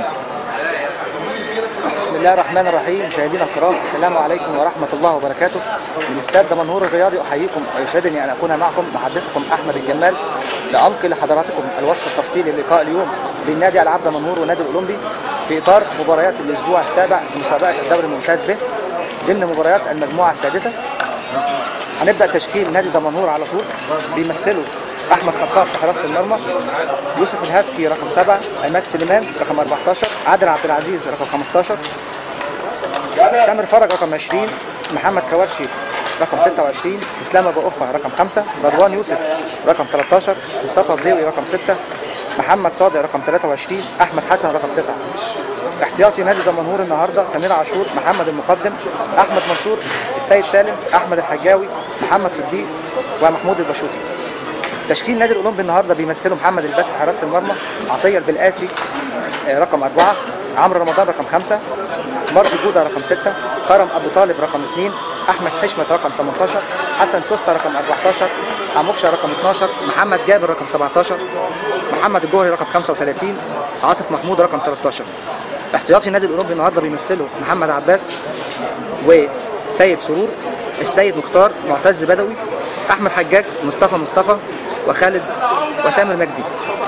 اولمبي بسم الله الرحمن الرحيم مشاهدينا الكرام السلام عليكم ورحمه الله وبركاته من استاد دمنهور الرياضي احييكم ويسعدني ان اكون معكم محدثكم احمد الجمال لانقل لحضراتكم الوصف التفصيلي للقاء اليوم بين نادي العاب دمنهور والنادي الاولمبي في اطار مباريات الاسبوع السابع في مسابقه الدوري الممتاز به ضمن مباريات المجموعه السادسه هنبدا تشكيل نادي دمنهور على طول بيمثله احمد خطاب في حراسه المرمى يوسف الهاسكي رقم 7 عماد سليمان رقم 14 عادل عبد العزيز رقم 15 تامر فرج رقم 20 محمد كوارشي رقم 26 اسلام ابو قفه رقم 5 رضوان يوسف رقم 13 مصطفى بديوي رقم 6 محمد صادق رقم 23 احمد حسن رقم 9 احتياطي نادي دمنهور النهارده سمير عاشور محمد المقدم احمد منصور السيد سالم احمد الحجاوي محمد صديق ومحمود البشوطي تشكيل نادي الاولمبي النهارده بيمثله محمد الباسي حراسه المرمى عطيه البلقاسي آه، رقم أربعة عمرو رمضان رقم خمسة مرضي جودة رقم ستة كرم أبو طالب رقم اثنين أحمد حشمت رقم 18 حسن سوسته رقم 14 عموكشة رقم 12 محمد جابر رقم 17 محمد الجوهري رقم 35 عاطف محمود رقم 13 احتياطي النادي الاولمبي النهارده بيمثله محمد عباس وسيد سرور السيد مختار معتز بدوي احمد حجاج مصطفى مصطفى وخالد وتامر مجدي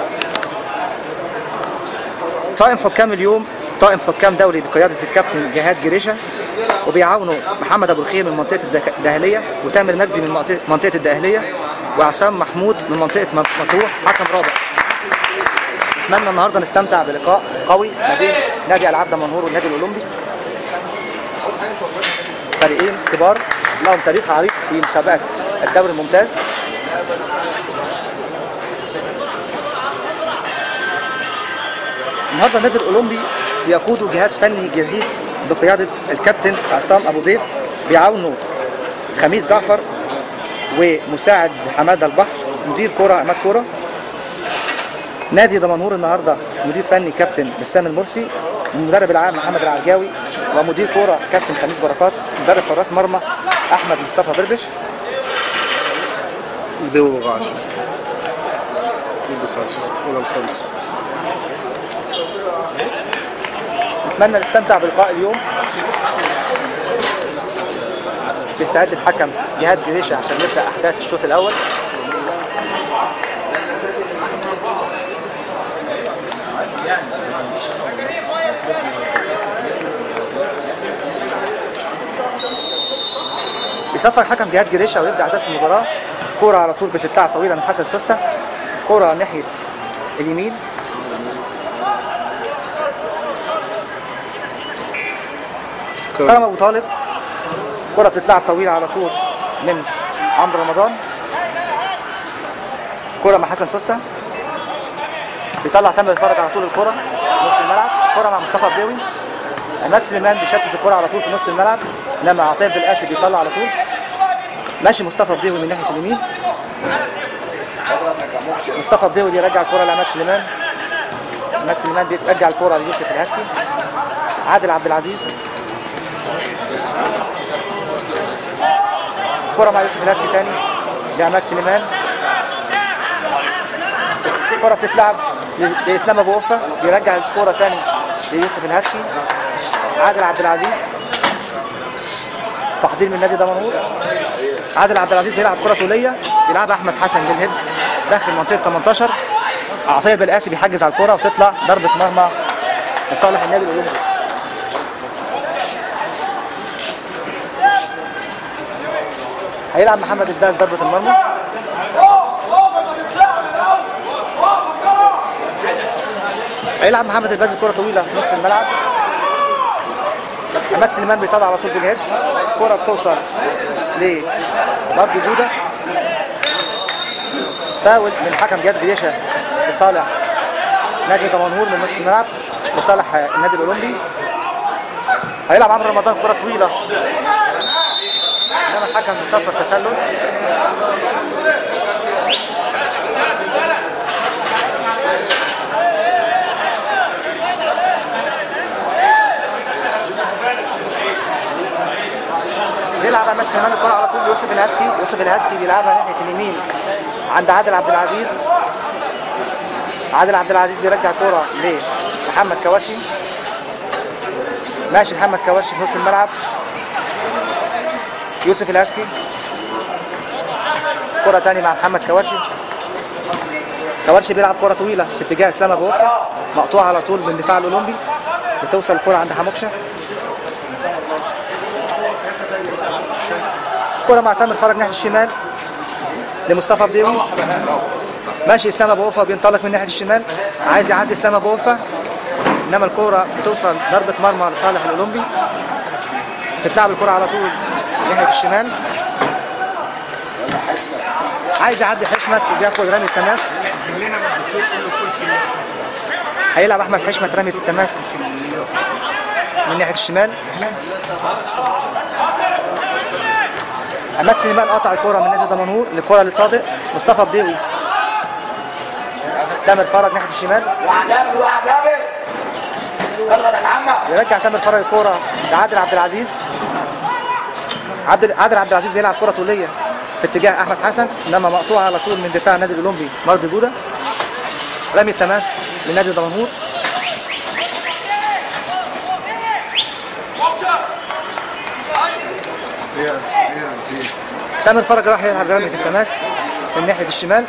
طاقم حكام اليوم طاقم حكام دولي بقياده الكابتن جهاد جريشه وبيعاونوا محمد ابو الخير من منطقه الدك- الدهليه وتامر مجدي من منطقة- منطقه الدهليه وعصام محمود من منطقه م- مطروح حكم رابع اتمنى النهارده نستمتع بلقاء قوي ما بين نادي العاب دمنهور والنادي الاولمبي فريقين كبار لهم تاريخ عريق في مسابقات الدوري الممتاز النهارده النادي الاولمبي بيقوده جهاز فني جديد بقياده الكابتن عصام ابو ضيف بيعاونوا خميس جعفر ومساعد حماده البحر مدير كره عماد كره نادي دمنهور النهارده مدير فني كابتن بسام المرسي المدرب العام محمد العرجاوي ومدير كوره كابتن خميس بركات مدرب حراس مرمى احمد مصطفى بربش بدون غاش يلبس عشر ولا الخمس نتمنى نستمتع بلقاء اليوم بيستعد الحكم جهاد جريشة عشان نبدا احداث الشوط الاول بيصفر الحكم جهاد جريشة ويبدا احداث المباراه كوره على طول بتتلعب طويله من حسن سوسته كوره ناحيه اليمين كرم ابو طالب كره بتتلعب طويله على طول من عمرو رمضان كره مع حسن سوسته بيطلع تامر الفرج على طول الكره في نص الملعب كره مع مصطفى بدوي عماد سليمان بيشتت الكره على طول في نص الملعب انما عطيه بالقاسي بيطلع على طول ماشي مصطفى بدوي من ناحيه اليمين مصطفى بدوي بيرجع الكره لعماد سليمان عماد سليمان بيرجع الكره ليوسف الهاسكي عادل عبد العزيز كرة مع يوسف الهاسكي تاني لعماد سليمان كرة بتتلعب ل- لإسلام أبو وفة بيرجع الكرة تاني ليوسف الهاسكي عادل عبد العزيز تحضير من نادي دمنهور عادل عبد العزيز بيلعب كرة طولية بيلعبها أحمد حسن للهيد داخل منطقة 18 عطية بالقاسي بيحجز على الكرة وتطلع ضربة مرمى لصالح النادي الأولمبي هيلعب محمد الداس ضربة المرمى هيلعب محمد الباز الكرة طويلة في نص الملعب عماد سليمان بيطلع على طول بالهيد الكرة بتوصل لمرضي جودة فاول من حكم جهاد جريشة لصالح نادي دمنهور من نص الملعب لصالح النادي الأولمبي هيلعب عمرو رمضان كرة طويلة انما الحكم بيصفر تسلل بيلعب عماد سليمان الكرة على طول يوسف الهاسكي يوسف الهاسكي بيلعبها ناحية اليمين عند عادل عبد العزيز عادل عبد العزيز بيرجع الكرة محمد كوارشي ماشي محمد كوارشي في نص الملعب يوسف الاسكي كرة تاني مع محمد كوارشي كوارشي بيلعب كرة طويلة في اتجاه اسلام ابو وفا مقطوعة على طول من دفاع الاولمبي بتوصل الكرة عند حموكشة كرة مع تامر فرج ناحية الشمال لمصطفى بديوي ماشي اسلام ابو وفا بينطلق من ناحية الشمال عايز يعدي اسلام ابو وفا انما الكرة بتوصل ضربة مرمى لصالح الاولمبي تتلعب الكرة على طول ناحية الشمال عايز يعدي حشمت بياخد رمي التماس هيلعب احمد حشمت رمية التماس من ناحية الشمال عماد سليمان قطع الكرة من نادي دمنهور للكرة لصادق مصطفى بديوي تامر فرج ناحية الشمال واحد جامد واحد جامد يلا يا محمد يرجع تامر فرج الكرة لعادل عبد العزيز عادل عادل عبد العزيز بيلعب كرة طولية في اتجاه احمد حسن انما مقطوعة على طول من دفاع النادي الاولمبي مرضي جودة رمي التماس لنادي دمنهور هي هي هي تامر فرج راح يلعب رمية التماس من ناحية الشمال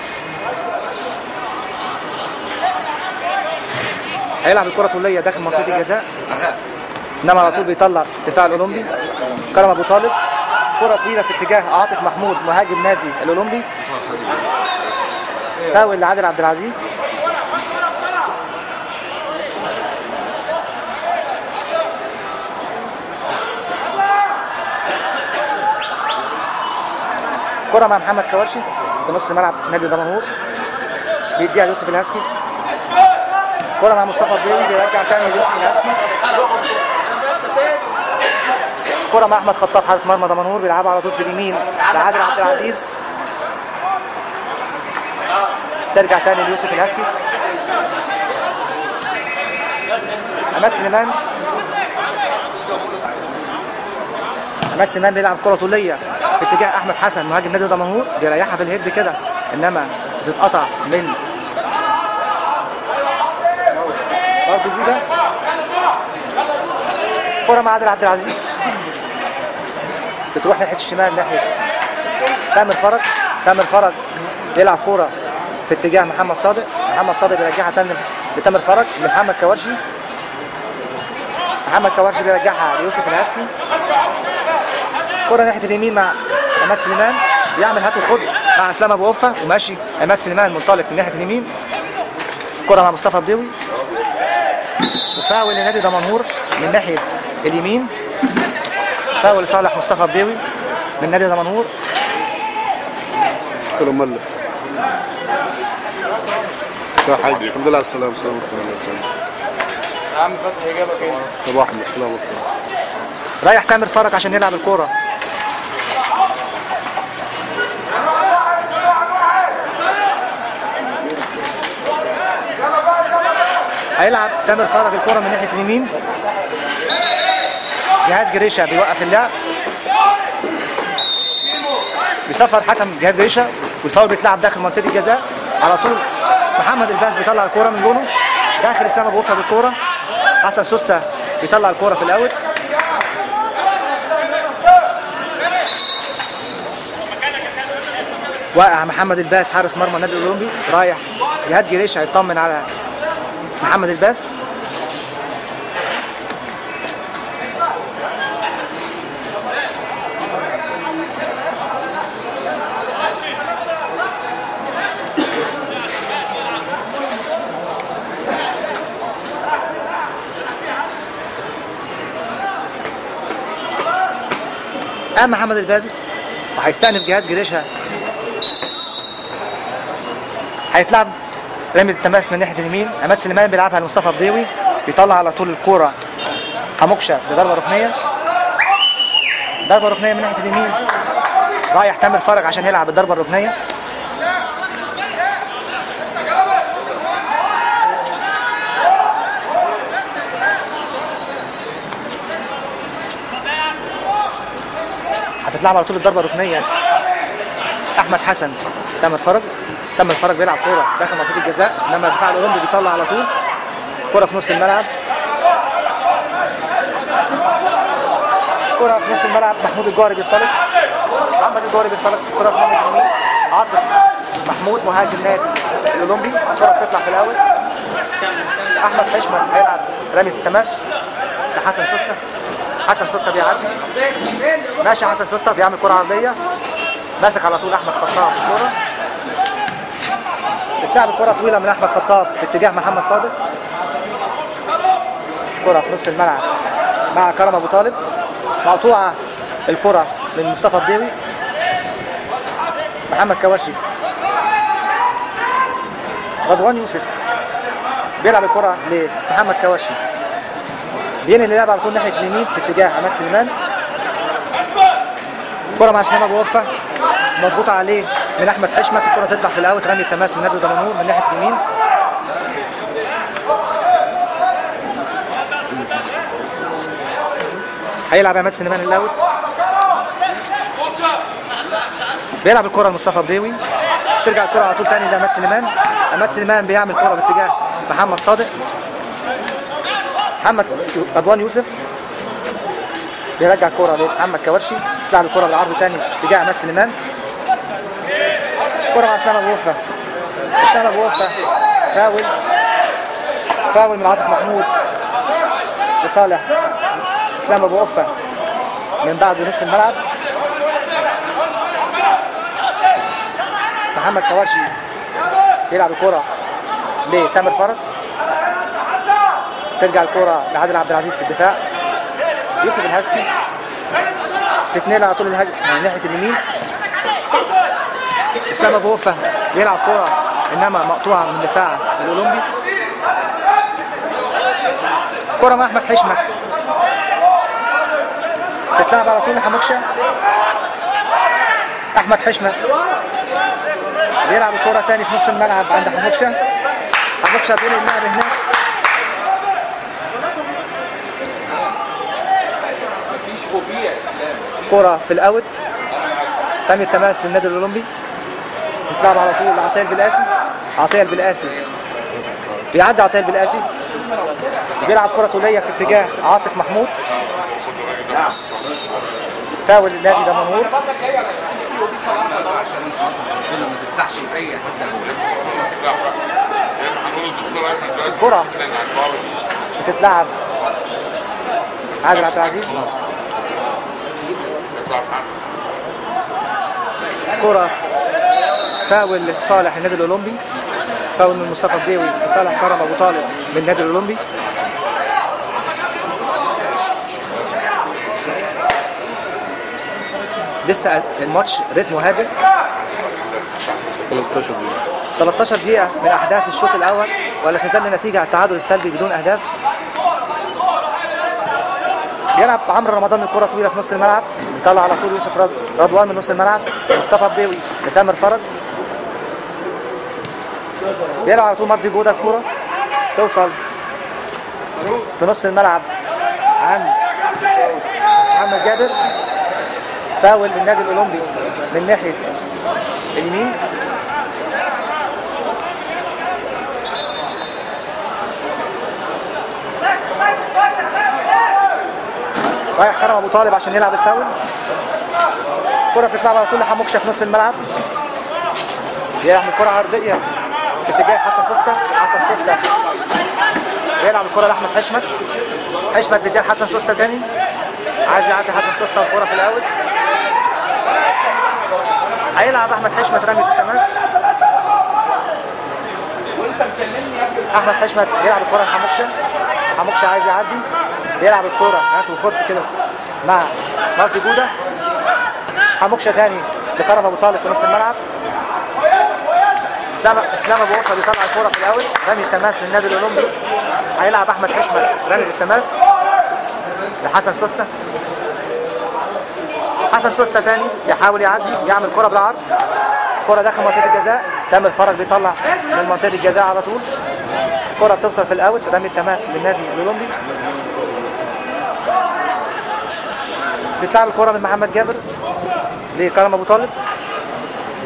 هيلعب الكرة طولية داخل منطقة الجزاء انما على طول بيطلع دفاع الاولمبي كرم ابو طالب كرة طويلة في اتجاه عاطف محمود مهاجم نادي الاولمبي فاول لعادل عبد العزيز كرة مع محمد كوارشي في نص ملعب نادي دمنهور بيديها ليوسف الهاسكي كرة مع مصطفى الديوي بيرجع تاني ليوسف الهاسكي كرة مع احمد خطاب حارس مرمى دمنهور بيلعبها على طول في اليمين لعادل عبد العزيز ترجع تاني ليوسف الهاسكي عماد سليمان عماد سليمان بيلعب كرة طولية في اتجاه احمد حسن مهاجم نادي دمنهور بيريحها بالهيد كده انما بتتقطع من برضه جودة كرة مع عادل عبد العزيز بتروح ناحية الشمال ناحية تامر فرج تامر فرج بيلعب كرة في اتجاه محمد صادق محمد صادق بيرجعها تاني لتامر فرج لمحمد كوارشي محمد كوارشي بيرجعها ليوسف العسكي كرة ناحية اليمين مع عماد سليمان بيعمل هات وخد مع اسلام ابو وفا وماشي عماد سليمان منطلق من ناحية اليمين كرة مع مصطفى بدوي وفاول لنادي دمنهور من ناحية اليمين فاول لصالح مصطفى بدوي من نادي دمنهور كله ملة يا حاج الحمد لله على السلامة سلامة الله يا عم فتحي جابك ايه؟ ابو احمد سلامة الله رايح تامر فرج عشان يلعب الكورة هيلعب تامر فرج الكرة من ناحية اليمين جهاد جريشة بيوقف اللعب بيصفر حكم جهاد جريشة والفاول بيتلعب داخل منطقة الجزاء على طول محمد الباز بيطلع الكرة من جونه داخل اسلام ابو وفا بالكرة حسن سوسته بيطلع الكرة في الاوت واقع محمد الباس حارس مرمى النادي الاولمبي رايح جهاد جريش هيطمن على محمد الباس قام محمد الباز وهيستأنف جهاد جريشة هيتلعب رمي التماس من ناحيه اليمين عماد سليمان بيلعبها لمصطفى بديوي بيطلع على طول الكوره حموكشه بضربه ركنيه ضربه ركنيه من ناحيه اليمين رايح تامر فرج عشان يلعب الضربه الركنيه هتتلعب على طول الضربه الركنيه احمد حسن تامر فرج تامر فرج بيلعب كوره داخل منطقه الجزاء انما الدفاع الاولمبي بيطلع على طول كرة في نص الملعب كرة في نص الملعب محمود الجوهري بيطلق محمد الجوهري بيطلق كرة في ناحية اليمين عاطف محمود مهاجم نادي الأولمبي الكرة بتطلع في الأول أحمد حشمت هيلعب رمي في التماس لحسن سوسته حسن سوسته بيعدي ماشي حسن سوسته بيعمل كرة عرضية ماسك على طول أحمد خطاب الكرة بتلعب الكرة طويلة من أحمد خطاب في اتجاه محمد صادق كرة في نص الملعب مع كرم أبو طالب مقطوعة الكرة من مصطفى بديوي محمد كواشي رضوان يوسف بيلعب الكرة لمحمد كواشي بينقل اللعب على طول ناحية اليمين في اتجاه عماد سليمان كرة مع اسلام ابو وفا مضغوطة عليه من احمد حشمت الكرة تطلع في الاوت رمي التماس لنادي دمنهور من ناحية اليمين هيلعب عماد سليمان الاوت بيلعب الكرة لمصطفى بديوي ترجع الكرة على طول تاني لعماد سليمان عماد سليمان بيعمل كرة باتجاه محمد صادق محمد رضوان يوسف بيرجع الكرة لمحمد كورشي تطلع الكرة بالعرض تاني اتجاه عماد سليمان كرة مع اسلام ابو وفا اسلام ابو وفا فاول فاول من عاطف محمود لصالح اسلام ابو وفا من بعد نص الملعب محمد كواشي بيلعب الكرة لتامر فرج ترجع الكرة لعادل عبد العزيز في الدفاع يوسف الهاسكي تتنقل على طول الهجم من ناحية اليمين اسلام ابو وفا بيلعب كرة انما مقطوعة من دفاع الاولمبي كرة مع احمد حشمت تتلعب على طول لحموكشة احمد حشمت بيلعب الكرة تاني في نص الملعب عند حموكشة حموكشة بينقل اللعب هناك كرة في الاوت رمي التماس للنادي الاولمبي تتلعب على طول لعطيه البلقاسي عطيه البلقاسي بيعدي عطيه البلقاسي بيلعب كرة طولية في اتجاه عاطف محمود فاول النادي دمنهور ما تفتحش في اي حته الكرة بتتلعب عادل عبد العزيز كرة فاول لصالح النادي الأولمبي فاول من مصطفى الديوي لصالح كرم أبو طالب من النادي الأولمبي لسه الماتش رتمه هادئ 13 دقيقة 13 دقيقة من أحداث الشوط الأول ولا تزال النتيجة على التعادل السلبي بدون أهداف بيلعب عمرو رمضان الكرة طويلة في نص الملعب بيطلع على طول يوسف رض- رضوان من نص الملعب مصطفى بديوي لتامر فرج بيلعب على طول مرضي جودة الكرة توصل في نص الملعب عند محمد جابر فاول للنادي الأولمبي من ناحية اليمين رايح كرم ابو طالب عشان يلعب الفاول الكره بتتلعب على طول لحموكشه في نص الملعب يعمل كره عرضيه في اتجاه حسن فوستا حسن فوستا بيلعب الكره لاحمد حشمت حشمت بيديها لحسن فوستا تاني عايز يعدي حسن فوستا الكره في الاول هيلعب احمد حشمت رمي في التماس احمد حشمت بيلعب الكره لحموكشه حموكشه عايز يعدي بيلعب الكوره هات وخد كده مع مارتي جوده حموكشه تاني لكرم ابو طالب في نص الملعب اسلام اسلام ابو وفا بيطلع الكوره في الاول رمي التماس للنادي الاولمبي هيلعب احمد حشمت رمي التماس لحسن سوسته حسن سوسته تاني يحاول يعدي يعمل كره بالعرض كره داخل منطقه الجزاء تامر فرج بيطلع من منطقه الجزاء على طول كرة بتوصل في الاوت رمي التماس للنادي الاولمبي بتلعب الكرة من محمد جابر لكرم ابو طالب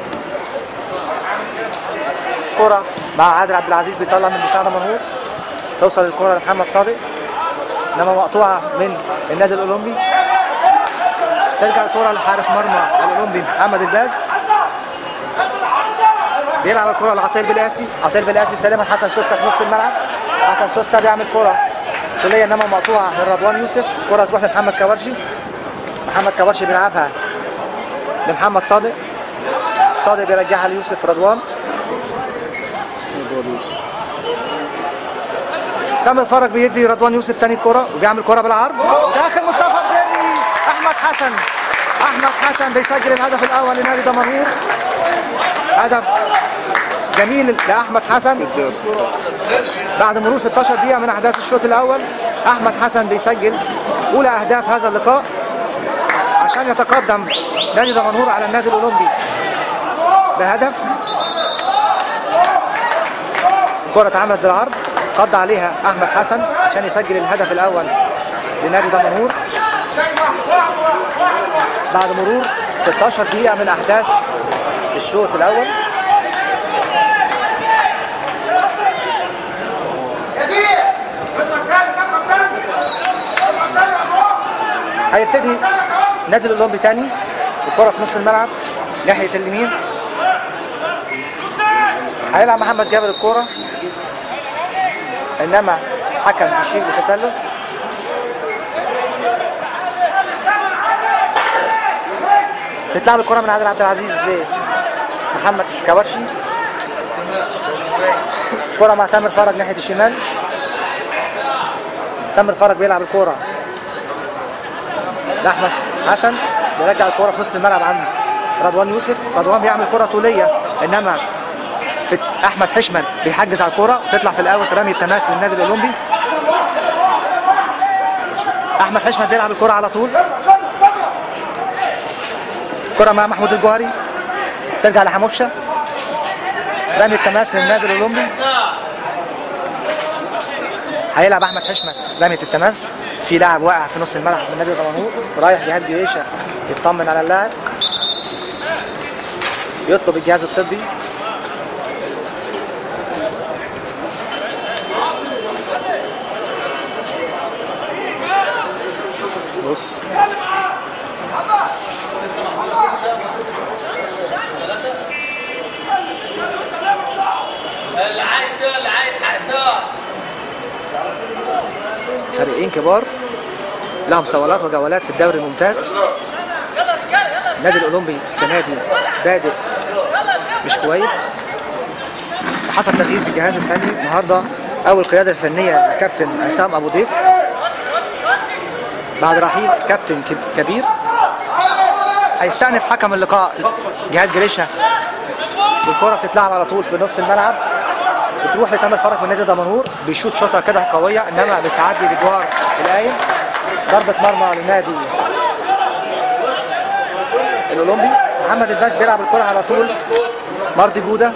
كرة مع عادل عبد العزيز بيطلع من دفاع منهور توصل الكره لمحمد صادق انما مقطوعه من النادي الاولمبي ترجع الكره لحارس مرمى الاولمبي محمد الباز بيلعب الكره لعطيل بلاسي عطيل بلاسي بسلامه حسن سوسته في نص الملعب حسن سوسته بيعمل كره طوليه انما مقطوعه من رضوان يوسف كره تروح لمحمد كوارشي محمد كوارشي بيلعبها لمحمد صادق صادق بيرجعها ليوسف رضوان رضوان يوسف تامر فرج بيدي رضوان يوسف تاني الكرة وبيعمل كرة بالعرض داخل مصطفى بدري احمد حسن احمد حسن بيسجل الهدف الاول لنادي دمنهور هدف جميل لاحمد حسن الدقيقة 16 بعد مرور 16 دقيقة من احداث الشوط الاول احمد حسن بيسجل اولى اهداف هذا اللقاء عشان يتقدم نادي دمنهور على النادي الاولمبي بهدف الكرة اتعملت بالعرض قضى عليها احمد حسن عشان يسجل الهدف الاول لنادي دمنهور بعد مرور 16 دقيقة من احداث الشوط الاول هيبتدي نادي الاولمبي تاني الكرة في نص الملعب ناحية اليمين هيلعب محمد جابر الكرة انما حكم يشير لتسلل تتلعب الكرة من عادل عبد العزيز لمحمد كوارشي كرة مع تامر فرج ناحية الشمال تامر فرج بيلعب الكرة لأحمد حسن بيرجع الكرة في نص الملعب عند رضوان يوسف رضوان بيعمل كرة طولية انما في احمد حشمل بيحجز على الكرة وتطلع في الاول رمي التماس للنادي الاولمبي احمد حشمل بيلعب الكرة على طول كرة مع محمود الجوهري ترجع لحموكشة رمي التماس للنادي الاولمبي هيلعب احمد حشمت رمية التماس في لاعب واقع في نص الملعب من نادي دمنهور رايح جهاد جيشه يطمن على اللاعب يطلب الجهاز الطبي بص اللي عايز شغل عايز حساب فريقين كبار لهم صولات وجولات في الدوري الممتاز النادي الاولمبي السنه دي بادئ مش كويس وحصل تغيير في الجهاز الفني النهارده اول قياده الفنيه لكابتن عصام ابو ضيف بعد رحيل كابتن كب- كبير هيستأنف حكم اللقاء جهاد جريشه والكره بتتلعب على طول في نص الملعب بتروح لتامر فرج من نادي دمنهور بيشوط شوطه كده قويه انما بتعدي بجوار القايم ضربه مرمى لنادي الاولمبي محمد الباز بيلعب الكره على طول مرضي جوده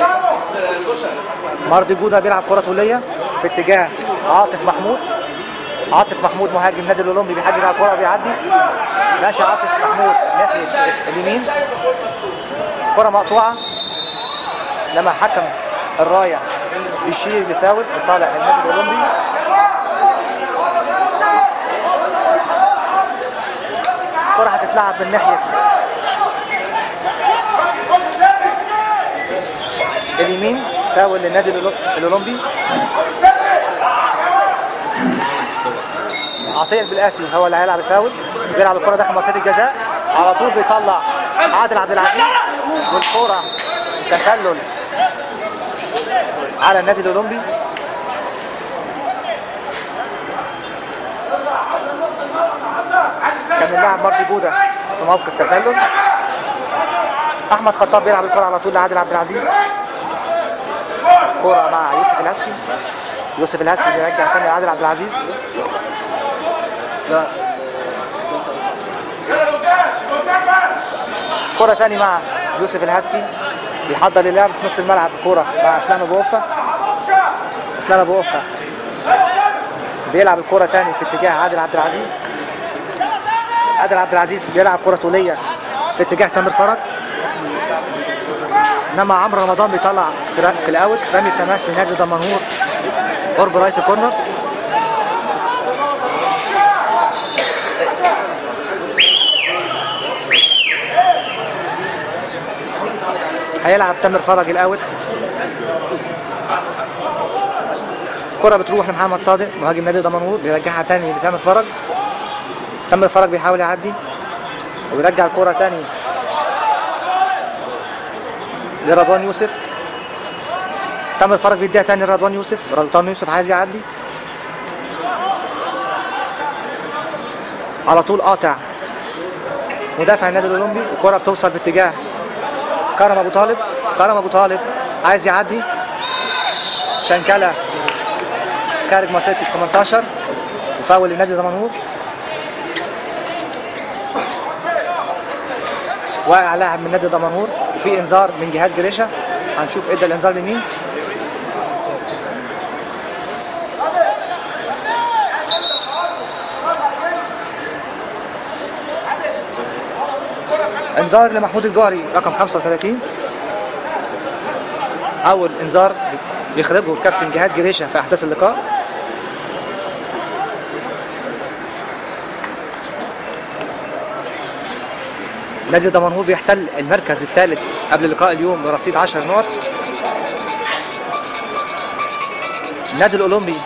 مرضي جوده بيلعب كره طوليه في اتجاه عاطف محمود عاطف محمود مهاجم نادي الاولمبي بيحجز على الكره وبيعدي ماشي عاطف محمود ناحيه اليمين كره مقطوعه لما حكم الرايه بيشير لفاول لصالح النادي الاولمبي الكره هتتلعب من ناحيه اليمين فاول للنادي الأولو- الاولمبي عطيه البلقاسي هو اللي هيلعب الفاول بيلعب الكره داخل منطقه الجزاء على طول بيطلع عادل عبد العزيز والكره تسلل على النادي الاولمبي كان اللاعب مرضي جوده في موقف تسلل احمد خطاب بيلعب الكره على طول لعادل عبد العزيز كره مع يوسف الهسكي يوسف الهسكي بيرجع تاني لعادل عبد العزيز لا كرة تاني مع يوسف الهسكي بيحضر للعب في نص الملعب كرة مع اسلام ابو وفا اسلام ابو وفا بيلعب الكرة تاني في اتجاه عادل عبد العزيز عادل عبد العزيز بيلعب كرة طولية في اتجاه تامر فرج انما عمرو رمضان بيطلع في في الاوت رمي التماس لنادي دمنهور قرب رايت كورنر هيلعب تامر فرج الاوت كرة بتروح لمحمد صادق مهاجم نادي دمنهور بيرجعها تاني لتامر فرج تامر فرج بيحاول يعدي وبيرجع الكرة تاني لرضوان يوسف تامر فرج بيديها تاني لرضوان يوسف رضوان يوسف عايز يعدي على طول قاطع مدافع النادي الاولمبي الكرة بتوصل باتجاه كرم ابو طالب كرم ابو طالب عايز يعدي شنكله خارج منطقه ال 18 وفاول لنادي دمنهور واقع لاعب من نادي دمنهور وفي انذار من جهاد جريشه هنشوف ادى الانذار لمين انذار لمحمود الجوهري رقم 35 اول انذار يخرجه الكابتن جهاد جريشه في احداث اللقاء نادي دمنهور بيحتل المركز الثالث قبل لقاء اليوم برصيد 10 نقط النادي الاولمبي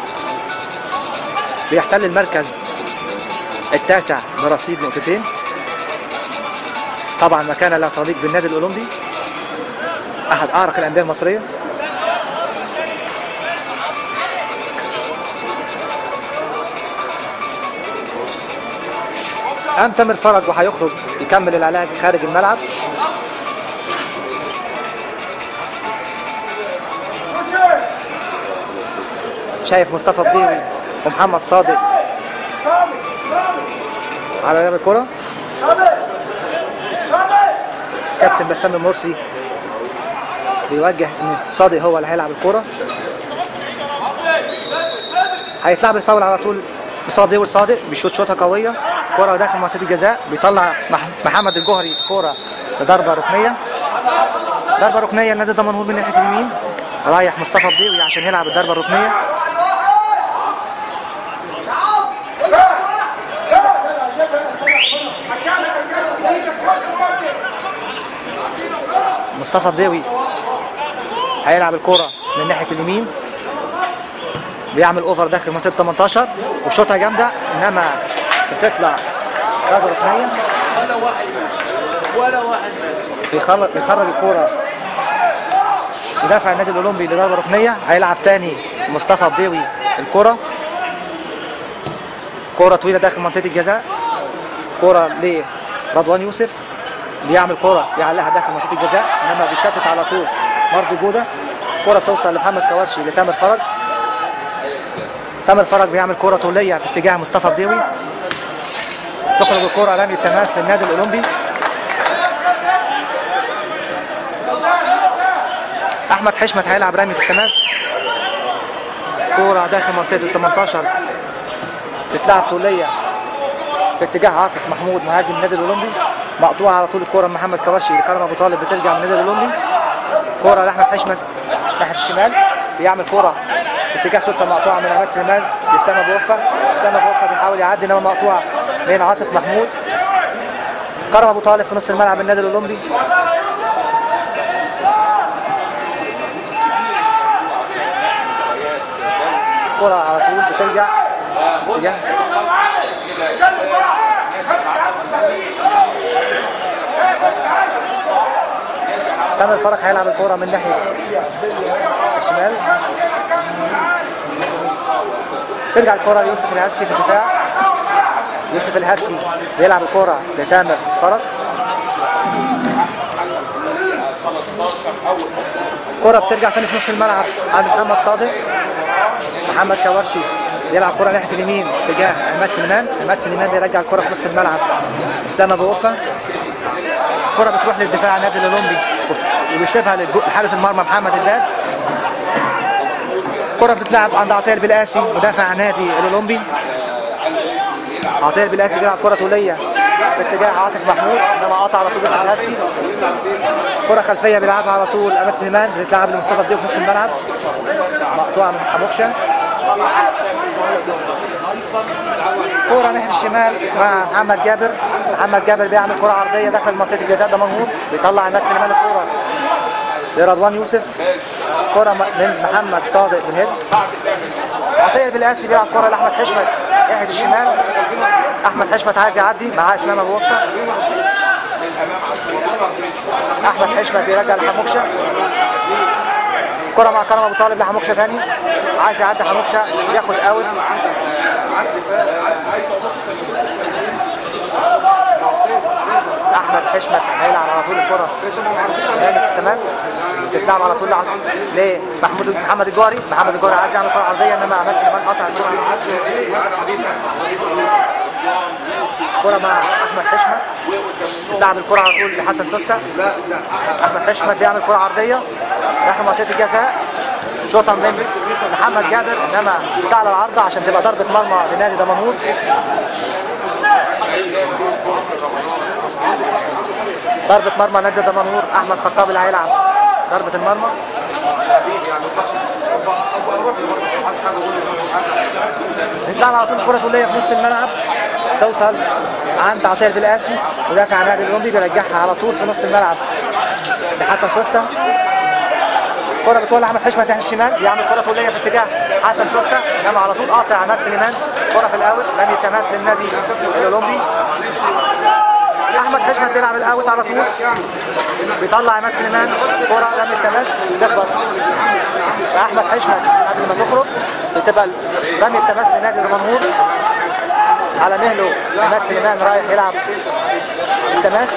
بيحتل المركز التاسع برصيد نقطتين طبعا مكانه لا تليق بالنادي الاولمبي احد اعرق الانديه المصريه قام تامر فرج وهيخرج يكمل العلاج خارج الملعب شايف مصطفى بديوي ومحمد صادق على لعب الكره كابتن بسام المرسي بيوجه ان صادق هو اللي هيلعب الكرة هيتلعب الفاول على طول صادق والصادق بيشوط شوطه قويه كرة داخل منطقه الجزاء بيطلع مح- محمد الجوهري كرة لضربه ركنيه ضربه ركنيه لنادي دمنهور من ناحيه اليمين رايح مصطفى بديوي عشان يلعب الضربه الركنيه مصطفى بديوي هيلعب الكرة من ناحية اليمين بيعمل اوفر داخل منطقة 18 وشوطها جامدة انما بتطلع ضربة ركنية ولا واحد ولا واحد بس بيخرج بيخرج الكرة مدافع النادي الاولمبي لضربة ركنية هيلعب تاني مصطفى بديوي الكرة كرة طويلة داخل منطقة الجزاء كرة لرضوان يوسف بيعمل كرة بيعلقها داخل منطقة الجزاء انما بيشتت على طول مرضي جودة كرة بتوصل لمحمد كوارشي لتامر فرج تامر فرج بيعمل كرة طولية في اتجاه مصطفى بديوي تخرج الكرة رمي التماس للنادي الاولمبي احمد حشمت هيلعب رمي التماس كرة داخل منطقة ال 18 تتلعب طولية في اتجاه عاطف محمود مهاجم النادي الاولمبي مقطوعة على طول الكرة محمد كوارشي لكرم ابو طالب بترجع من النادي الاولمبي كرة لاحمد حشمت ناحية الشمال بيعمل كرة في اتجاه سوسته مقطوعة من عماد سليمان لاسلام ابو وفا اسلام ابو وفا بيحاول يعدي انما مقطوعة من عاطف محمود كرم ابو طالب في نص الملعب النادي الاولمبي كرة على طول بترجع اتجاه تامر فرج هيلعب الكرة من ناحية الشمال ترجع الكرة ليوسف الهاسكي في الدفاع يوسف الهاسكي بيلعب الكرة لتامر فرج كرة بترجع تاني في نص الملعب عند محمد صادق محمد كوارشي بيلعب كرة ناحية اليمين تجاه عماد سليمان عماد سليمان بيرجع الكرة في نص الملعب اسلام ابو وفا كرة بتروح للدفاع النادي الاولمبي وبيسيبها للجو- لحارس المرمى محمد الباز كرة بتتلعب عند عطية البلقاسي مدافع نادي الاولمبي عطية البلقاسي بيلعب كرة طولية في اتجاه عاطف محمود انما قطع على طول يوسف الهاسكي كرة خلفية بيلعبها على طول عماد سليمان بتتلعب لمصطفى بديو في نص الملعب مقطوعة من حموكشة كرة ناحية الشمال مع محمد جابر محمد جابر بيعمل كرة عرضية داخل منطقة الجزاء ده منهور بيطلع عماد سليمان الكرة لرضوان يوسف كرة من محمد صادق بن هند عطية بالقاسي بيلعب كرة لأحمد حشمت ناحية الشمال أحمد حشمت عايز يعدي معاه إسلام أبو وفا أحمد حشمت بيرجع لحموكشة كرة مع كرم أبو طالب لحموكشة تاني عايز يعدي حموكشة ياخد أوت احمد حشمت هيلعب على طول الكره لعبه التماس تتلعب على طول لمحمود محمد الجوهري محمد الجوهري عايز يعمل كره عرضيه انما عماد سليمان قطع الكره كره مع احمد حشمت تتلعب الكره على طول لحسن سوسته احمد حشمت بيعمل كره عرضيه داخل منطقه الجزاء شوطه من محمد جابر انما تعلى العارضه عشان تبقى ضربه مرمى لنادي دمنهور ضربة مرمى نادي دمنهور أحمد خطاب اللي هيلعب ضربة المرمى نتلعب على طول كرة طولية في نص الملعب توصل عند عطية بالقاسي مدافع نادي الأولمبي بيرجعها على طول في نص الملعب لحسن سوسته كرة بتولى أحمد حشمت ناحية الشمال بيعمل كرة طولية في اتجاه حسن سوسته إنما على طول قاطع عماد سليمان كرة في الأول رمي التماس للنادي الأولمبي احمد حشمت بيلعب الاوت على طول بيطلع عماد سليمان كرة رمي التماس تخبط احمد حشمت قبل ما تخرج بتبقى رمي التماس لنادي الجمهور على مهله عماد سليمان رايح يلعب التماس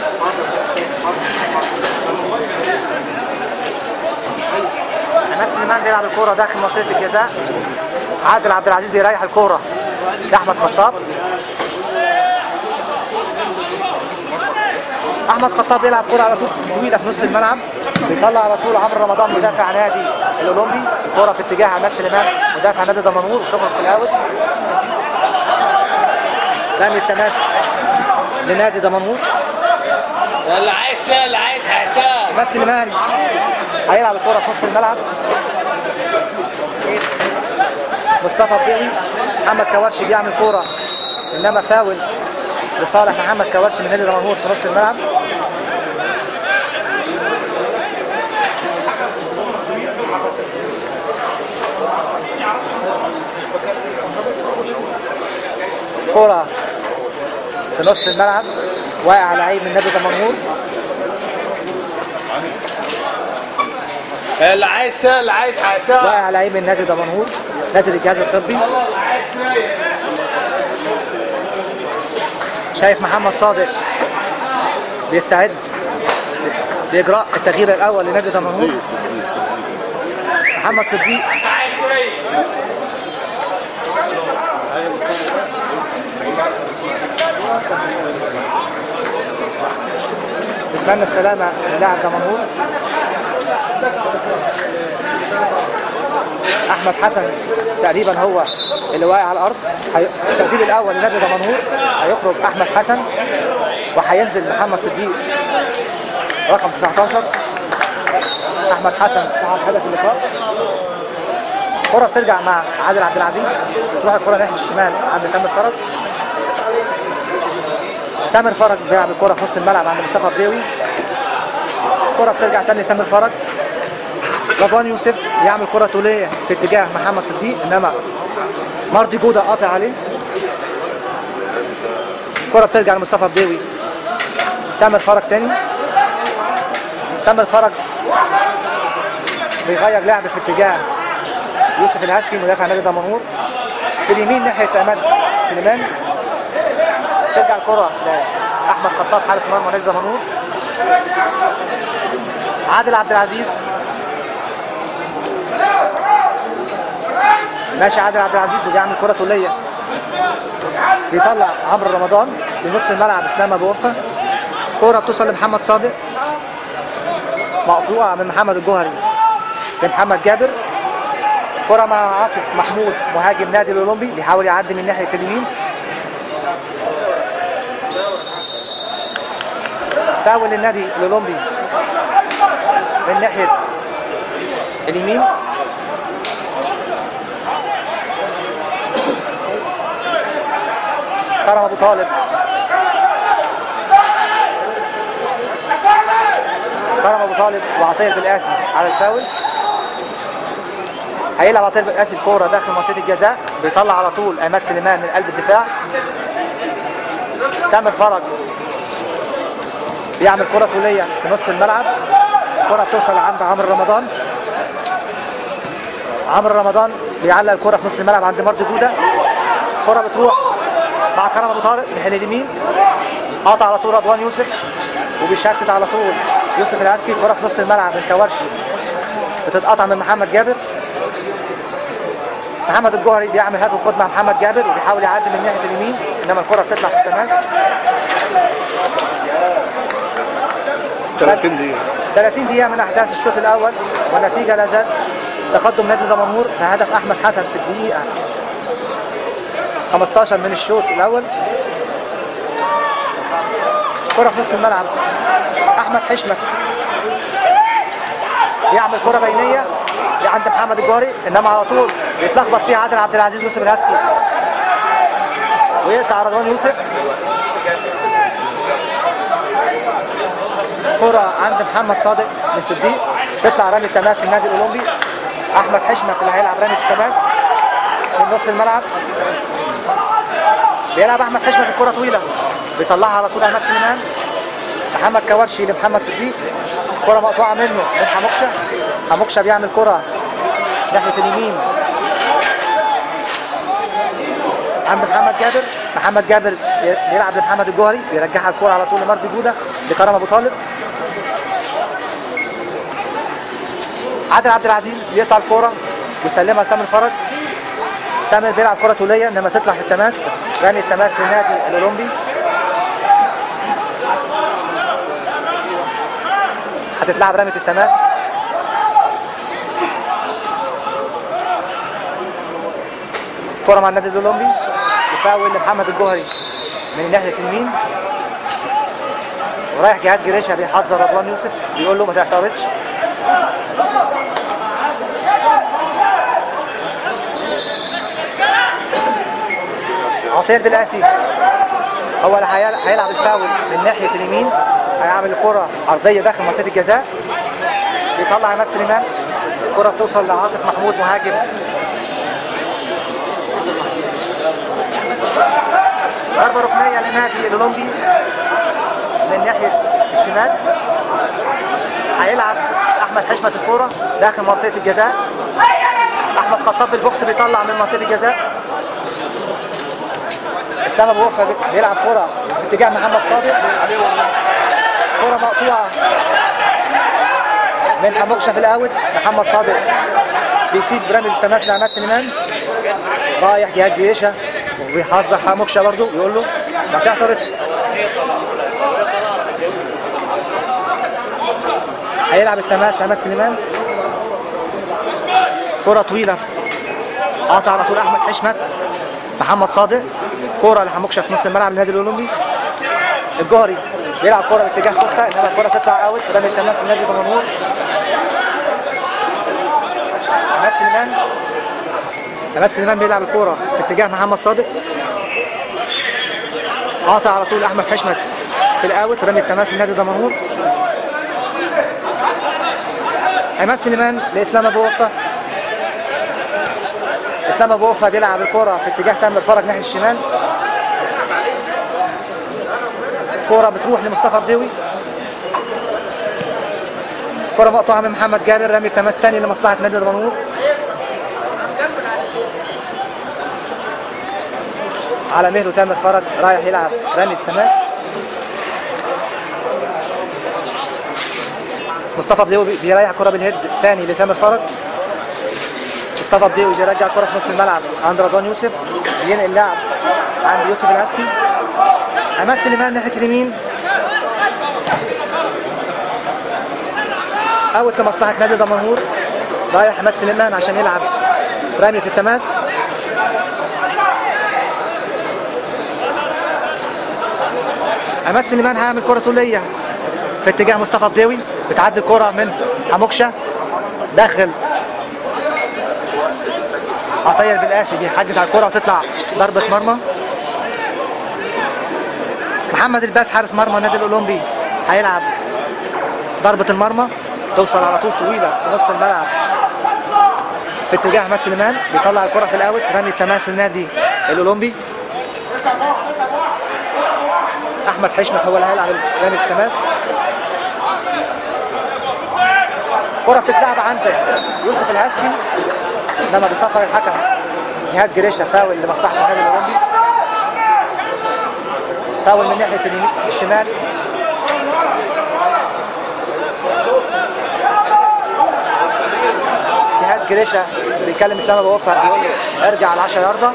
عماد سليمان بيلعب الكرة داخل منطقة الجزاء عادل عبد العزيز بيريح الكرة لأحمد خطاب احمد خطاب بيلعب كرة على طول طويله في نص الملعب بيطلع على طول عمرو رمضان مدافع نادي الاولمبي كرة في اتجاه عماد سليمان مدافع نادي دمنهور بتخرج في الاوت رمي التماس لنادي دمنهور اللي عايز شاي اللي عايز حساب عماد سليمان هيلعب الكرة في نص الملعب مصطفى الضيعي محمد كوارشي بيعمل كرة انما فاول لصالح محمد كوارشي من نادي دمنهور في نص الملعب كرة في نص الملعب واقع لعيب من نادي دمنهور اللي عايز شاي اللي عايز حساب واقع لعيب من نادي دمنهور نازل الجهاز الطبي اللي عايز شاي شايف محمد صادق بيستعد لإجراء التغيير الأول لنادي دمنهور محمد صديق عايز شاي نتمنى السلامة للاعب دمنهور أحمد حسن تقريبا هو اللي واقع على الأرض هي- التبديل الأول لنادي دمنهور هيخرج أحمد حسن وهينزل محمد صديق رقم 19 أحمد حسن صاحب هدف اللقاء كرة بترجع مع عادل عبد العزيز تروح الكرة ناحية الشمال عند تامر فرج تامر فرج بيلعب الكرة في نص الملعب عند مصطفى الضيوي كرة بترجع تاني لتامر فرج رضوان يوسف يعمل كرة طولية في اتجاه محمد صديق انما مرضي جودة قاطع عليه كرة بترجع لمصطفى الضيوي تامر فرج تاني تامر فرج بيغير لعب في اتجاه يوسف الهاسكي مدافع نادي دمنهور في اليمين ناحية عماد سليمان ترجع الكرة لأحمد خطاب حارس مرمى نادي دمنهور عادل عبد العزيز ماشي عادل عبد العزيز وبيعمل كرة طولية بيطلع عمرو رمضان لنص الملعب اسلام ابو وفا كرة بتوصل لمحمد صادق مقطوعة من محمد الجوهري لمحمد جابر كرة مع عاطف محمود مهاجم نادي الاولمبي بيحاول يعدي من ناحية اليمين فاول للنادي الاولمبي من ناحية اليمين كرم ابو طالب كرم ابو طالب وعطيه بالقاسي على الفاول هيلعب عطيه بالقاسي الكوره داخل منطقه الجزاء بيطلع على طول عماد سليمان من قلب الدفاع تامر فرج بيعمل كره طوليه في نص الملعب الكره بتوصل عند عمرو رمضان عمرو رمضان بيعلق الكره في نص الملعب عند مرضي جوده الكره بتروح مع كرم ابو طارق ناحيه اليمين قاطع على طول رضوان يوسف وبيشتت على طول يوسف العسكري الكره في نص الملعب الكورشي بتتقطع من محمد جابر محمد الجوهري بيعمل هات وخد مع محمد جابر وبيحاول يعدي من ناحيه اليمين انما الكره بتطلع في التماس 30 دقيقة 30 دقيقة من أحداث الشوط الأول والنتيجة لا زال تقدم نادي دمنهور بهدف أحمد حسن في الدقيقة 15 من الشوط الأول كرة في نص الملعب أحمد حشمت يعمل كرة بينية عند محمد الجوهري إنما على طول بيتلخبط فيها عادل عبد العزيز يوسف الهسكي ويقطع رضوان يوسف كرة عند محمد صادق من صديق تطلع رامي التماس للنادي الأولمبي أحمد حشمت اللي هيلعب رامي التماس من نص الملعب بيلعب أحمد حشمت الكرة طويلة بيطلعها على طول عماد سليمان محمد كورشي لمحمد صديق كرة مقطوعة منه من حموكشة حموكشة بيعمل كرة ناحية اليمين عند محمد جابر محمد جابر بيلعب لمحمد الجوهري بيرجعها الكرة على طول لمرضي جودة لكرم أبو طالب عادل عبد العزيز بيقطع الكرة ويسلمها لتامر فرج تامر بيلعب كرة طولية انما تطلع في التماس رامي التماس للنادي الأولمبي هتتلعب رمية التماس كرة مع النادي الأولمبي يفاول لمحمد الجوهري من ناحية اليمين ورايح جهاد جريشة بيحذر رضوان يوسف بيقول له ما تعترضش عطية بالقاسي هو اللي هيل- هيلعب الفاول من ناحية اليمين هيعمل الكرة عرضية داخل منطقة الجزاء بيطلع عماد سليمان الكرة بتوصل لعاطف محمود مهاجم ضربة ركنية لنادي الأولمبي من ناحية الشمال هيلعب أحمد حشمة الكرة داخل منطقة الجزاء أحمد خطاب بالبوكس بيطلع من منطقة الجزاء اسلام ابو وفا بيلعب كرة في اتجاه محمد صادق كرة مقطوعة من حموكشة في الاوت محمد صادق بيسيب رمي التماس لعماد سليمان رايح جهاد جيشة وبيحذر حموكشة برضه يقول له ما تعترضش هيلعب التماس عماد سليمان كرة طويلة قاطع على طول احمد حشمت محمد صادق كرة لحموكشة في نص الملعب للنادي الاولمبي الجوهري بيلعب كرة باتجاه سوستا انما الكرة تطلع اوت رمي التماس للنادي دمنهور عماد سليمان عماد سليمان بيلعب الكرة في اتجاه محمد صادق قاطع على طول احمد حشمت في الاوت رمي التماس لنادي دمنهور عماد سليمان لاسلام ابو وفا اسلام ابو وفا بيلعب الكرة في اتجاه تامر فرج ناحية الشمال كرة بتروح لمصطفى بدوي كرة مقطوعة من محمد جابر رمي التماس تاني لمصلحة نادي دمنهور على مهله تامر فرج رايح يلعب رمي التماس مصطفى بدوي بيريح كرة بالهيد تاني لتامر فرج مصطفى بدوي بيرجع الكرة في نص الملعب عند رضوان يوسف بينقل اللعب عند يوسف العسكي عماد سليمان ناحية اليمين اوت لمصلحة نادي دمنهور رايح عماد سليمان عشان يلعب رمية التماس عماد سليمان هيعمل كرة طولية في اتجاه مصطفى بدوي بتعدي الكرة من حموكشة داخل عطية بالقاسي بيحجز على الكرة وتطلع ضربة مرمى محمد الباس حارس مرمى النادي الاولمبي هيلعب ضربه المرمى توصل على طول طويله في نص الملعب في اتجاه احمد سليمان بيطلع الكره في الاوت رمي التماس للنادي الاولمبي احمد حشمت هو اللي هيلعب رمي التماس كرة بتتلعب عند يوسف الهاسمي انما بيصفر الحكم نهاد جريشة فاول لمصلحة النادي الاولمبي فاول من ناحية اليمين الشمال نهاد جريشة بيكلم اسلام ابو وفا بيقول له ارجع على 10 ياردة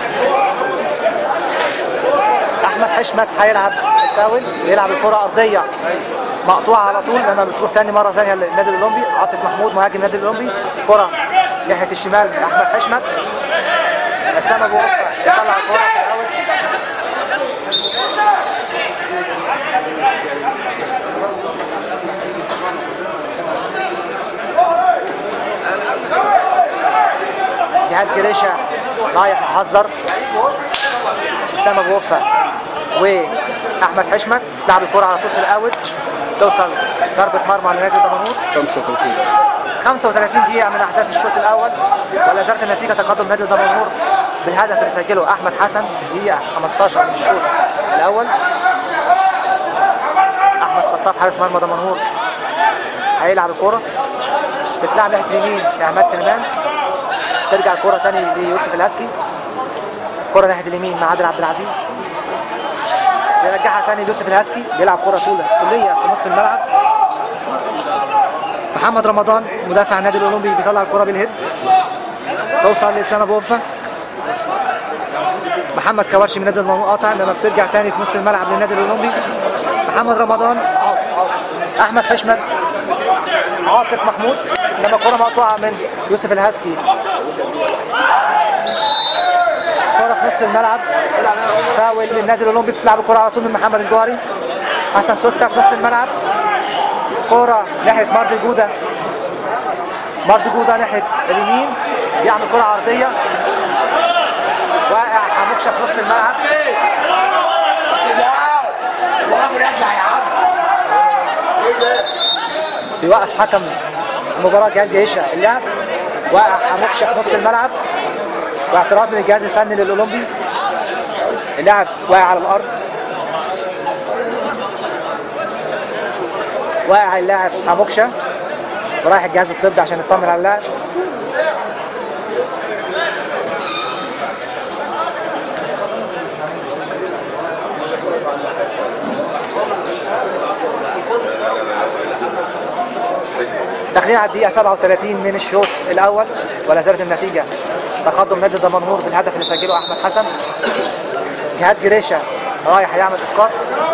احمد حشمت هيلعب الفاول بيلعب الكرة ارضية مقطوعة على طول لما بتروح تاني مرة ثانية للنادي الاولمبي عاطف محمود مهاجم النادي الاولمبي كرة ناحية الشمال لاحمد حشمت اسلام ابو وفا يطلع الكرة في الاول جهاد جريشة رايح يحذر اسلام ابو وفا واحمد حشمت لعب الكرة على طول في الاوت توصل ضربة مرمى لنادي دمنهور 35 35 دقيقة من أحداث الشوط الأول ولا زالت النتيجة تقدم نادي دمنهور بالهدف اللي سجله أحمد حسن دقيقة 15 من الشوط الأول أحمد خطاب حارس مرمى دمنهور هيلعب الكرة تتلعب ناحية اليمين لعماد سليمان ترجع الكرة تاني ليوسف الهاسكي كرة ناحية اليمين مع عادل عبد العزيز بيرجعها تاني ليوسف الهاسكي بيلعب كرة طولة طولية في نص الملعب محمد رمضان مدافع النادي الاولمبي بيطلع الكره بالهيد توصل لاسلام ابو وفا محمد كوارشي من نادي المنوط قاطع انما بترجع تاني في نص الملعب للنادي الاولمبي محمد رمضان احمد حشمت عاطف محمود انما كره مقطوعه من يوسف الهاسكي كره في نص الملعب فاول للنادي الاولمبي بتلعب الكره على طول من محمد الجوهري حسن سوسته في نص الملعب كرة ناحية مرضي جودة مرضي جودة ناحية اليمين بيعمل كرة عرضية واقع حموكشة في نص الملعب ورا مرجع يا عم ايه ده؟ بيوقف حكم المباراة جهاد جيشة اللعب واقع حموكشة في نص الملعب واعتراض من الجهاز الفني للأولمبي اللاعب واقع على الأرض واقع اللاعب حموكشة ورايح الجهاز الطبي عشان يطمن على اللاعب داخلين على الدقيقة 37 من الشوط الأول ولا زالت النتيجة تقدم نادي دمنهور بالهدف اللي سجله أحمد حسن جهاد جريشة رايح يعمل إسقاط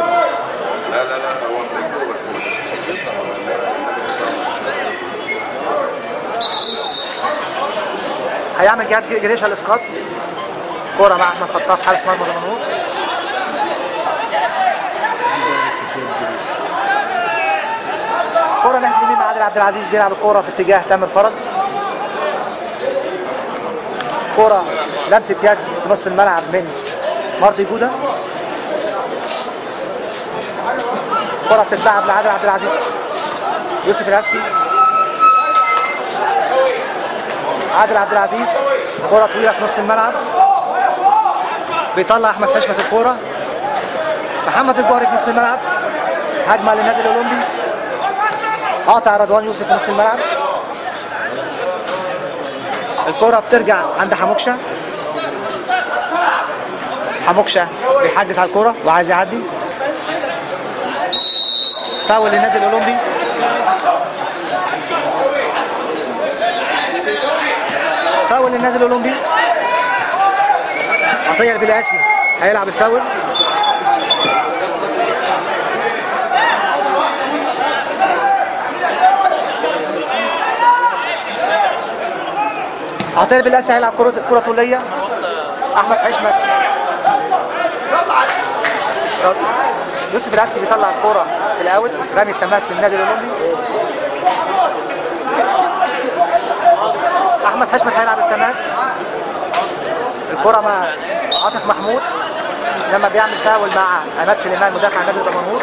هيعمل جهاد جريشة الإسقاط كورة مع أحمد خطاب حارس مرمى دمنهور كرة ناحية اليمين مع عادل عبد العزيز بيلعب الكرة في اتجاه تامر فرج كرة لمسة يد في نص الملعب من مرضي جودة كرة بتتلعب لعادل عبد العزيز يوسف الهاسكي عادل عبد العزيز كرة طويلة في نص الملعب بيطلع أحمد حشمت الكرة محمد الجوهري في نص الملعب هجمة للنادي الأولمبي قاطع رضوان يوسف في نص الملعب الكرة بترجع عند حموكشة حموكشة بيحجز على الكرة وعايز يعدي فاول للنادي الأولمبي فاول للنادي الأولمبي عطية البلاسي هيلعب الفاول عطية البلاسي هيلعب كرة كرة طولية أحمد حشمت يوسف العسكري بيطلع الكرة في الأوت رامي التماس للنادي الأولمبي أحمد حشمت هيلعب التماس الكرة مع عاطف محمود لما بيعمل فاول مع عماد سليمان مدافع نادي دمنهور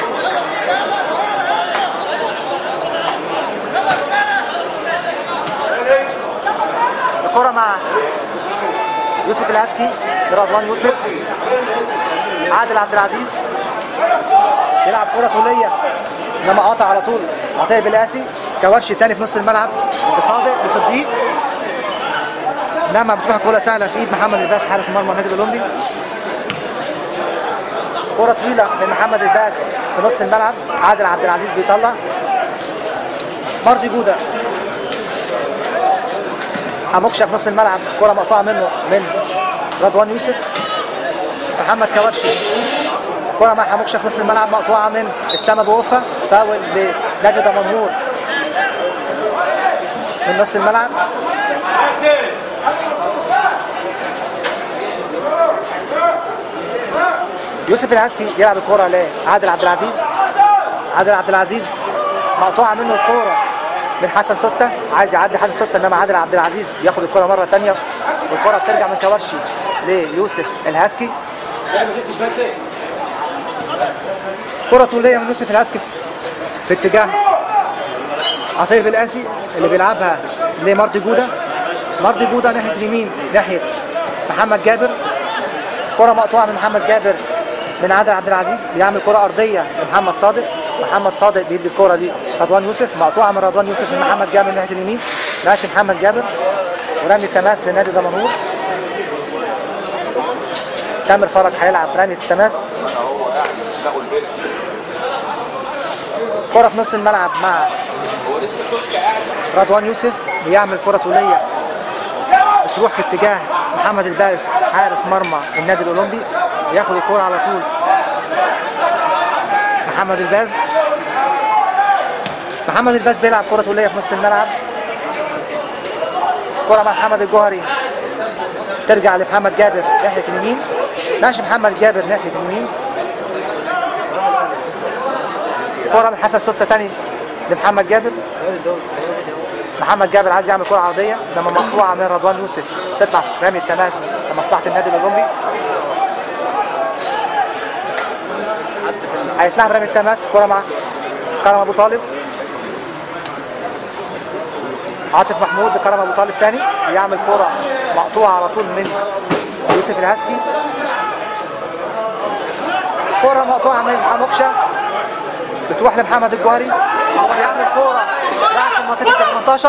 الكرة مع يوسف العسكي لرضوان يوسف عادل عبد العزيز يلعب كرة طولية لما قاطع على طول عطية بلاسي كورش تاني في نص الملعب بصادق بصديق لما بتروح كرة سهلة في ايد محمد الباس حارس مرمى النادي الاولمبي كرة طويلة من محمد الباس في نص الملعب عادل عبد العزيز بيطلع مرضي جودة حموكشة في نص الملعب كرة مقطوعة منه من رضوان يوسف محمد كورشي كرة مع حموكشة في نص الملعب مقطوعة من اسلام ابو وفا فاول لنادي دمنهور من نص الملعب يوسف العسكي يلعب الكرة لعادل عبد العزيز عادل عبد العزيز مقطوعة منه الكرة من حسن سوسته عايز يعدي حسن سوسته انما عادل عبد العزيز ياخد الكرة مرة تانية والكرة بترجع من كورشي ليوسف الهاسكي كرة طولية من يوسف العسكي في اتجاه عطية بالقاسي اللي بيلعبها لمارتي جودة مارتي جودة ناحية اليمين ناحية محمد جابر كرة مقطوعة من محمد جابر من عادل عبد العزيز بيعمل كرة أرضية لمحمد صادق محمد صادق بيدي الكرة لرضوان يوسف مقطوعة من رضوان يوسف من محمد جابر ناحية اليمين ماشي محمد جابر ورمي التماس لنادي دمنهور تامر فرج هيلعب رمي التماس كرة في نص الملعب مع رضوان يوسف بيعمل كرة طولية بتروح في اتجاه محمد البارس حارس مرمى النادي الاولمبي ياخد الكرة على طول محمد الباز محمد الباز بيلعب كرة طولية في نص الملعب كرة مع محمد الجوهري ترجع لمحمد جابر ناحية اليمين ماشي محمد جابر ناحية اليمين كرة من حسن سوسته تاني لمحمد جابر محمد جابر عايز يعمل كرة عرضية لما مقطوعة من رضوان يوسف تطلع رامي التماس لمصلحة النادي الأولمبي هيتلعب رامي التماس كرة مع كرم أبو طالب عاطف محمود لكرم أبو طالب تاني يعمل كرة مقطوعة على طول من يوسف الهاسكي كرة مقطوعة من حموكشة بتروح لمحمد الجوهري يعمل كورة داخل منطقة ال 18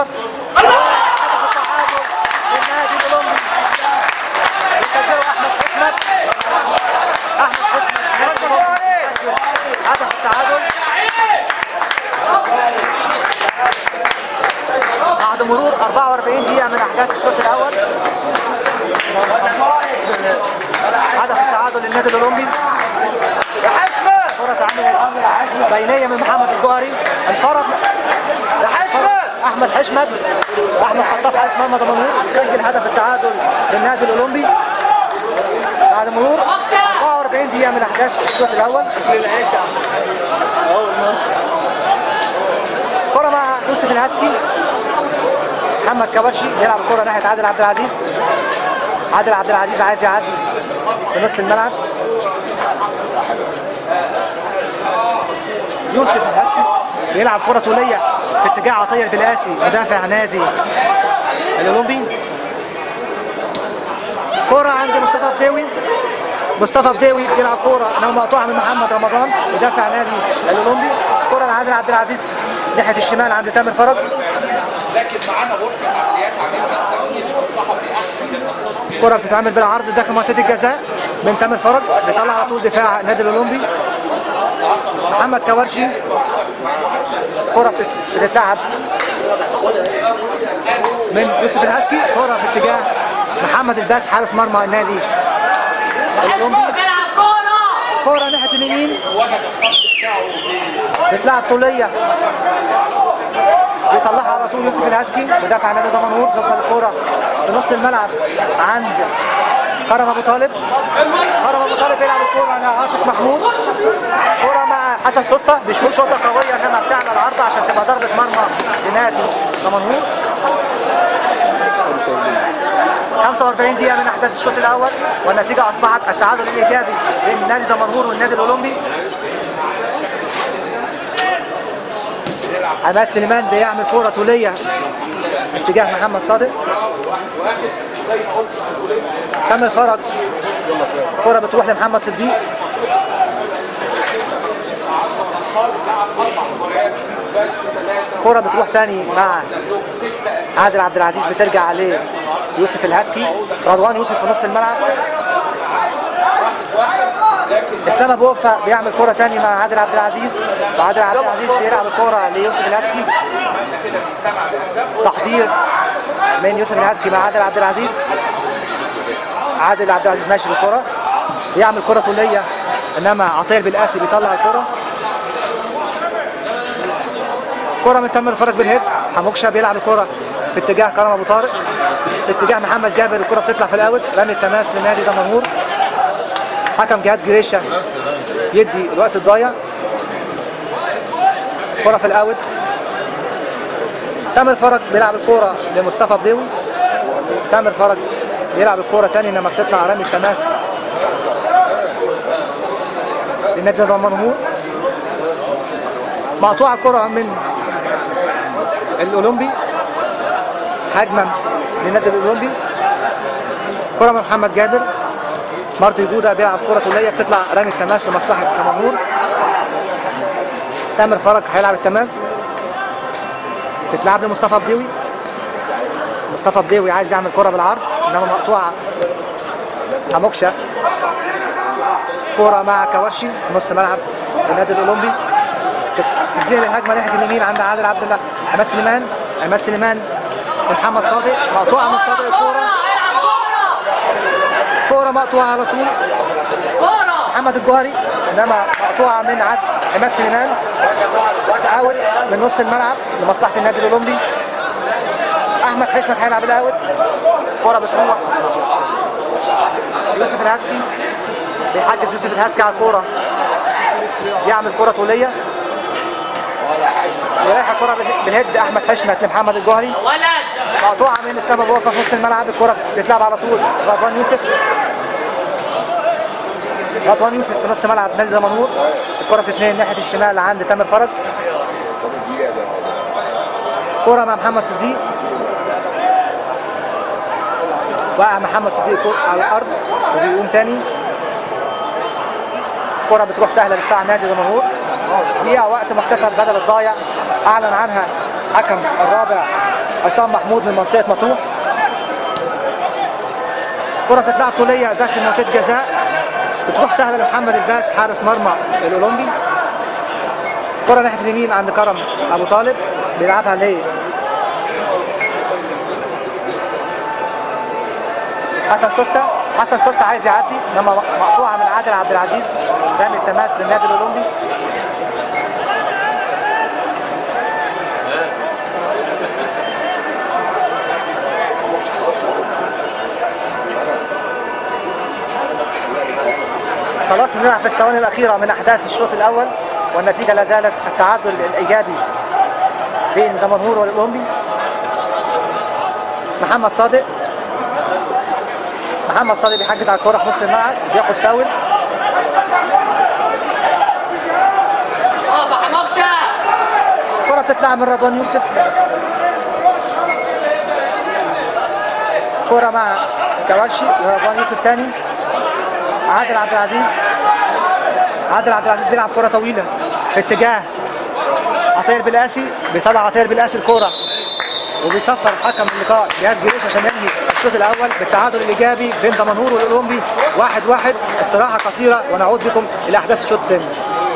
للنادي الأولمبي يسجله أحمد حكمت أحمد حكمت هدف التعادل بعد مرور 44 دقيقة من أحداث الشوط الأول هدف التعادل للنادي الأولمبي كرة اتعملت بينية من محمد الجوهري انفرد احمد حشمت احمد خطاب حارس مرمى دمنهور سجل هدف التعادل للنادي الاولمبي بعد مرور 44 دقيقة من احداث الشوط الاول كرة مع يوسف العسكي محمد كبرشي يلعب الكرة ناحية عادل عبد العزيز عادل عبد العزيز عايز يعدي في نص الملعب يوسف الحسكي بيلعب كرة طولية في اتجاه عطية البلاسي مدافع نادي الأولمبي كرة عند مصطفى بداوي مصطفى بداوي بيلعب كرة انها مقطوعة من محمد رمضان مدافع نادي الأولمبي كرة لعادل عبد العزيز ناحية الشمال عند تامر فرج لكن معانا غرفه عمليات عملنا التمرين الصحفي احمد القصاص كرة بتتعمل بالعرض داخل منطقة الجزاء من تامر فرج بيطلع على طول دفاع النادي الأولمبي محمد كورشي كرة بتت- بتتلعب من يوسف العسكي كرة في اتجاه محمد الباس حارس مرمى النادي الأولمبي كرة ناحية اليمين بتلعب طولية بيطلعها على طول يوسف العسكي مدافع نادي دمنهور توصل الكرة في نص الملعب عند كرم ابو طالب كرم ابو طالب بيلعب الكرة على عاطف محمود كرة مع حسن سوسة بيشوط شوطة قوية انما بتعمل عرض عشان تبقى ضربة مرمى لنادي دمنهور 45 دقيقة من أحداث الشوط الأول والنتيجة أصبحت التعادل الإيجابي بين نادي دمنهور والنادي الأولمبي عماد سليمان بيعمل كرة طولية اتجاه محمد صادق كمل فرج كرة بتروح لمحمد صديق كرة بتروح تاني مع عادل عبد العزيز بترجع عليه يوسف الهاسكي رضوان يوسف في نص الملعب اسلام ابو وفا بيعمل كرة تاني مع عادل عبد العزيز وعادل عبد العزيز بيلعب الكرة ليوسف الهاسكي تحضير من يوسف الهاسكي مع عادل عبد العزيز عادل عبد العزيز ماشي بالكرة بيعمل كرة طولية انما عطيه بالقاسي بيطلع الكرة كرة من تم الفرج بالهيد حموكشة بيلعب الكرة في اتجاه كرم ابو طارق في اتجاه محمد جابر الكرة بتطلع في الاوت رمي التماس لنادي دمنهور حكم جهاد جريشة يدي الوقت الضايع كرة في الاوت تامر فرج بيلعب الكرة لمصطفى بديوي تامر فرج بيلعب الكرة تاني انما بتطلع رمي التماس لنادي دمنهور مقطوعة الكرة من الأولمبي هجمة للنادي الأولمبي كرة من محمد جابر مارتي جودة بيلعب كرة طولية بتطلع رمي التماس لمصلحة دمنهور تامر فرج هيلعب التماس تتلعب لمصطفى بديوي مصطفى بديوي عايز يعمل كرة بالعرض انما مقطوعة حموكشة كرة مع كوارشي في نص ملعب النادي الأولمبي تبديل الهجمه ناحيه اليمين عند عادل عبد الله عماد سليمان عماد سليمان محمد صادق مقطوعه من صادق الكوره كوره مقطوعه على طول محمد الجوهري انما مقطوعه من عد عماد سليمان اوت من نص الملعب لمصلحه النادي الاولمبي احمد حشمت هيلعب الاوت كوره بتروح يوسف الهاسكي بيحجز يوسف الهاسكي على الكوره يعمل كره طوليه رايحه كرة بالهيد احمد حشمت لمحمد الجوهري مقطوعه من اسلام ابو وفا في نص الملعب الكرة بتلعب على طول رضوان يوسف رضوان يوسف في نص ملعب نادي دمنهور الكرة بتتنقل ناحية الشمال عند تامر فرج كرة مع محمد صديق وقع محمد صديق على الارض وبيقوم تاني كرة بتروح سهلة بدفاع نادي دمنهور دقيقة وقت محتسب بدل الضايع أعلن عنها حكم الرابع عصام محمود من منطقة مطروح كرة تتلعب طولية داخل منطقة جزاء بتروح سهلة لمحمد الباس حارس مرمى الأولمبي كرة ناحية اليمين عند كرم أبو طالب بيلعبها ليه حسن سوستا حسن سوستا عايز يعدي انما مقطوعه من عادل عبد العزيز رمي التماس للنادي الاولمبي خلاص بنلعب في الثواني الأخيرة من أحداث الشوط الأول والنتيجة لا زالت التعادل الإيجابي بين دمنهور والأولمبي محمد صادق محمد صادق بيحجز على الكرة في نص الملعب بياخد فاول الكرة بتتلعب من رضوان يوسف كرة مع كوارشي ورضوان يوسف تاني عادل عبد العزيز عادل عبد العزيز بيلعب كرة طويلة في اتجاه عطية البلاسي بيطلع عطية البلاسي الكرة وبيصفر حكم اللقاء جهاد جريش عشان ينهي الشوط الاول بالتعادل الايجابي بين دمنهور والاولمبي واحد واحد استراحه قصيره ونعود بكم الى احداث الشوط الثاني